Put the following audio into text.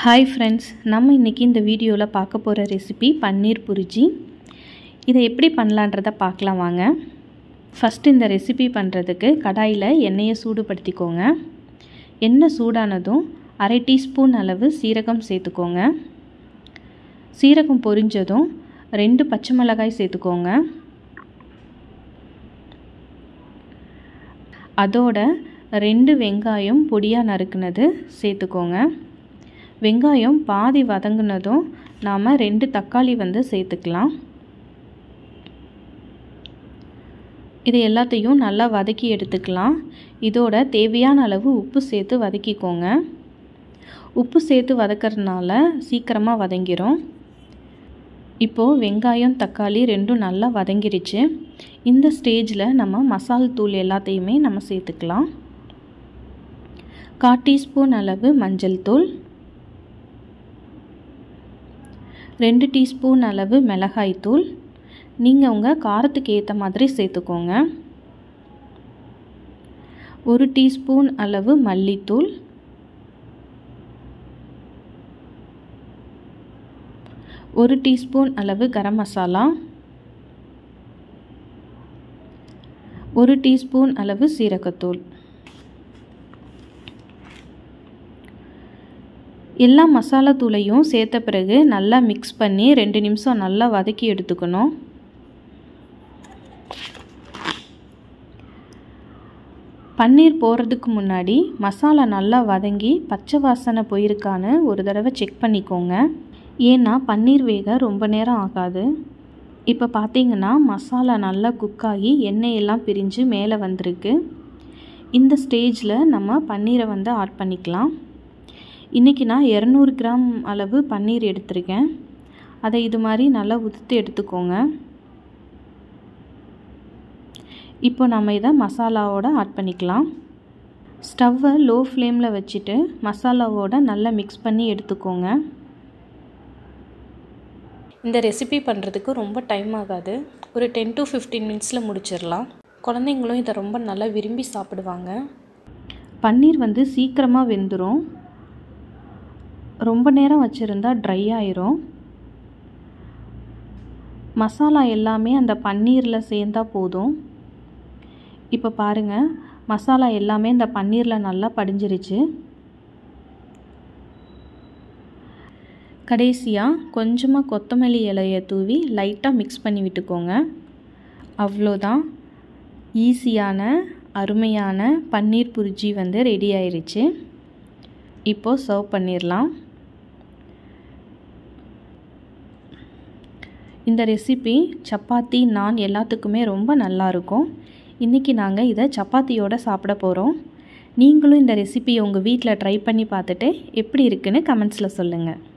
hi friends நம்ம இன்றைக்கி இந்த வீடியோவில் பார்க்க போகிற ரெசிபி பன்னீர் புரிஜி இதை எப்படி பண்ணலான்றத பார்க்கலாம் வாங்க ஃபஸ்ட்டு இந்த ரெசிபி பண்ணுறதுக்கு கடாயில் எண்ணெயை சூடுபடுத்திக்கோங்க எண்ணெய் சூடானதும் அரை டீஸ்பூன் அளவு சீரகம் சேர்த்துக்கோங்க சீரகம் பொரிஞ்சதும் ரெண்டு பச்சை மிளகாய் சேர்த்துக்கோங்க அதோட ரெண்டு வெங்காயம் பொடியாக நறுக்குனது சேர்த்துக்கோங்க வெங்காயம் பாதி வதங்கினதும் நாம் ரெண்டு தக்காளி வந்து சேர்த்துக்கலாம் இது எல்லாத்தையும் நல்லா வதக்கி எடுத்துக்கலாம் இதோட தேவையான அளவு உப்பு சேர்த்து வதக்கிக்கோங்க உப்பு சேர்த்து வதக்கிறதுனால சீக்கிரமாக வதங்கிரும் இப்போது வெங்காயம் தக்காளி ரெண்டும் நல்லா வதங்கிருச்சு இந்த ஸ்டேஜில் நம்ம மசால் தூள் எல்லாத்தையுமே நம்ம சேர்த்துக்கலாம் கால் டீஸ்பூன் அளவு மஞ்சள் தூள் ரெண்டு டீஸ்பூன் அளவு மிளகாய் தூள் நீங்கள் உங்கள் காரத்துக்கு ஏற்ற மாதிரி சேர்த்துக்கோங்க ஒரு டீஸ்பூன் அளவு மல்லித்தூள் ஒரு டீஸ்பூன் அளவு கரம் மசாலா ஒரு டீஸ்பூன் அளவு சீரகத்தூள் எல்லா மசாலா தூளையும் சேர்த்த பிறகு நல்லா மிக்ஸ் பண்ணி ரெண்டு நிமிஷம் நல்லா வதக்கி எடுத்துக்கணும் பன்னீர் போடுறதுக்கு முன்னாடி மசாலா நல்லா வதங்கி பச்சை வாசனை போயிருக்கான்னு ஒரு தடவை செக் பண்ணிக்கோங்க ஏன்னா பன்னீர் வேக ரொம்ப நேரம் ஆகாது இப்போ பார்த்தீங்கன்னா மசாலா நல்லா குக் ஆகி எண்ணெயெல்லாம் பிரிஞ்சு மேலே வந்திருக்கு இந்த ஸ்டேஜில் நம்ம பன்னீரை வந்து ஆட் பண்ணிக்கலாம் இன்றைக்கி நான் இரநூறு கிராம் அளவு பன்னீர் எடுத்திருக்கேன் அதை இது மாதிரி நல்லா உதுத்து எடுத்துக்கோங்க இப்போ நம்ம இதை மசாலாவோட ஆட் பண்ணிக்கலாம் ஸ்டவ்வை லோ ஃப்ளேமில் வச்சுட்டு மசாலாவோட நல்லா மிக்ஸ் பண்ணி எடுத்துக்கோங்க இந்த ரெசிபி பண்ணுறதுக்கு ரொம்ப டைம் ஆகாது ஒரு டென் டு ஃபிஃப்டீன் மினிட்ஸில் முடிச்சிடலாம் குழந்தைங்களும் இதை ரொம்ப நல்லா விரும்பி சாப்பிடுவாங்க பன்னீர் வந்து சீக்கிரமாக வெந்துடும் ரொம்ப நேரம் வச்சுருந்தா ட்ரை ஆயிரும் மசாலா எல்லாமே அந்த பன்னீரில் சேர்ந்தால் போதும் இப்போ பாருங்கள் மசாலா எல்லாமே இந்த பன்னீரில் நல்லா படிஞ்சிருச்சு கடைசியாக கொஞ்சமாக கொத்தமல்லி இலையை தூவி லைட்டாக மிக்ஸ் பண்ணி விட்டுக்கோங்க அவ்வளோதான் ஈஸியான அருமையான பன்னீர் புரிஜி வந்து ரெடி ஆயிடுச்சு இப்போது சர்வ் பண்ணிடலாம் இந்த ரெசிபி சப்பாத்தி நான் எல்லாத்துக்குமே ரொம்ப நல்லாயிருக்கும் இன்றைக்கி நாங்கள் இதை சப்பாத்தியோடு சாப்பிட போகிறோம் நீங்களும் இந்த ரெசிபியை உங்கள் வீட்டில் ட்ரை பண்ணி பார்த்துட்டு எப்படி இருக்குன்னு கமெண்ட்ஸில் சொல்லுங்கள்